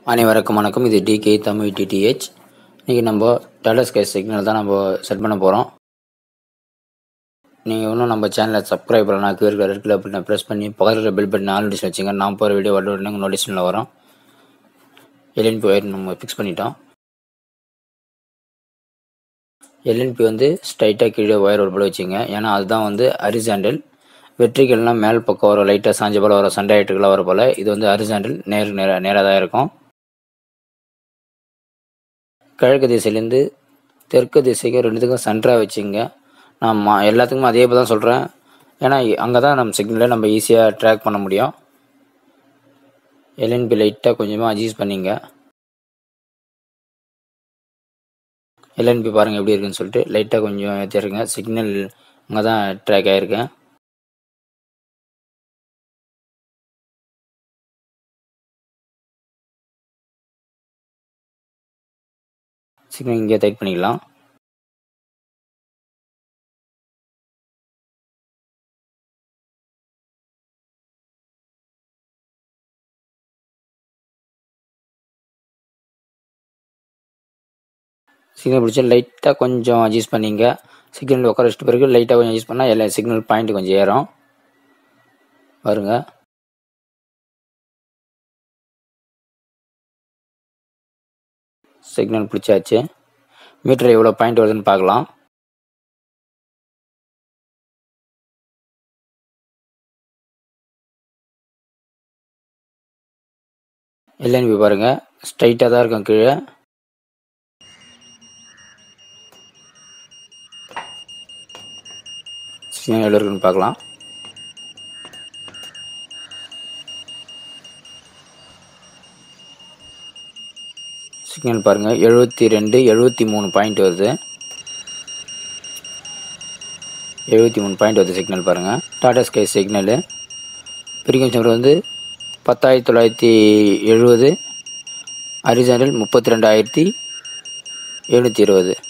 அனைவருக்கும் வணக்கம் இது டிகே தமிழ் டிடிஹெச் இன்றைக்கி நம்ம டாடா ஸ்கை சிக்னல் தான் நம்ம செட் பண்ண போகிறோம் நீங்கள் இன்னும் நம்ம சேனலை சப்ஸ்கிரைப் பண்ணலாம் கீழே இருக்கிற ரெட் கலர் பட்டனை ப்ரெஸ் பண்ணி பக்கத்தில் பில் பட்டன் ஆல் நோட்டிஸ் வச்சுங்க நான் போகிற வீடியோ வர உடனே நோட்டிஷனில் வரும் எல்என்பி ஒயர் நம்ம ஃபிக்ஸ் பண்ணிட்டோம் எல்என்பி வந்து ஸ்ட்ரைட்டாக கீழே ஒயர் ஒரு போல வச்சுங்க ஏன்னா அதுதான் வந்து ஹரிசாண்டல் வெற்றிகள்லாம் மேல் பக்கம் வரும் லைட்டாக சாஞ்ச போல் வரும் சண்டையாயிட்டுகளாக வர போல் இது வந்து ஹரிசாண்டல் நேர் நேராக நேராக தான் இருக்கும் கிழக்கு திசையிலேருந்து தெற்கு திசைக்கு ரெண்டுத்துக்கும் சென்டராக வச்சுங்க நான் மா எல்லாத்துக்கும் அதே தான் சொல்கிறேன் ஏன்னா அங்கே தான் நம்ம சிக்னலை நம்ம ஈஸியாக ட்ராக் பண்ண முடியும் எல்என்பி லைட்டாக கொஞ்சமாக அட்ஜஸ்ட் பண்ணிங்க எல்என்பி பாருங்கள் எப்படி இருக்குன்னு சொல்லிட்டு லைட்டாக கொஞ்சம் ஏற்றிருங்க சிக்னல் அங்கே தான் ட்ராக் ஆகிருக்கேன் சிக்னல் இங்கே டைட் பண்ணிக்கலாம் சிக்னல் பிடிச்சி லைட்டாக கொஞ்சம் அட்ஜஸ்ட் பண்ணிங்க சிக்னல் உட்கார வச்சிட்ட பிறகு லைட்டாக கொஞ்சம் அட்ஜஸ்ட் பண்ணால் எல்லா சிக்னல் பாயிண்ட் கொஞ்சம் ஏறும் பாருங்க சிக்னல் பிடிச்சாச்சு மீட்டர் எவ்வளோ பாயிண்ட் வருதுன்னு பார்க்கலாம் எல்என்பி பாருங்கள் ஸ்ட்ரைட்டாக தான் இருக்கும் கீழே சிக்னல் எவ்வளோ இருக்குன்னு பார்க்கலாம் சிக்னல் பாருங்கள் எழுபத்தி ரெண்டு எழுபத்தி மூணு பாயிண்ட் வருது எழுபத்தி மூணு பாயிண்ட் வருது சிக்னல் பாருங்கள் Tata Sky signal frequency number வந்து பத்தாயிரத்தி தொள்ளாயிரத்தி எழுபது ஹரிசாண்டல் முப்பத்தி ரெண்டாயிரத்தி எழுநூற்றி இருபது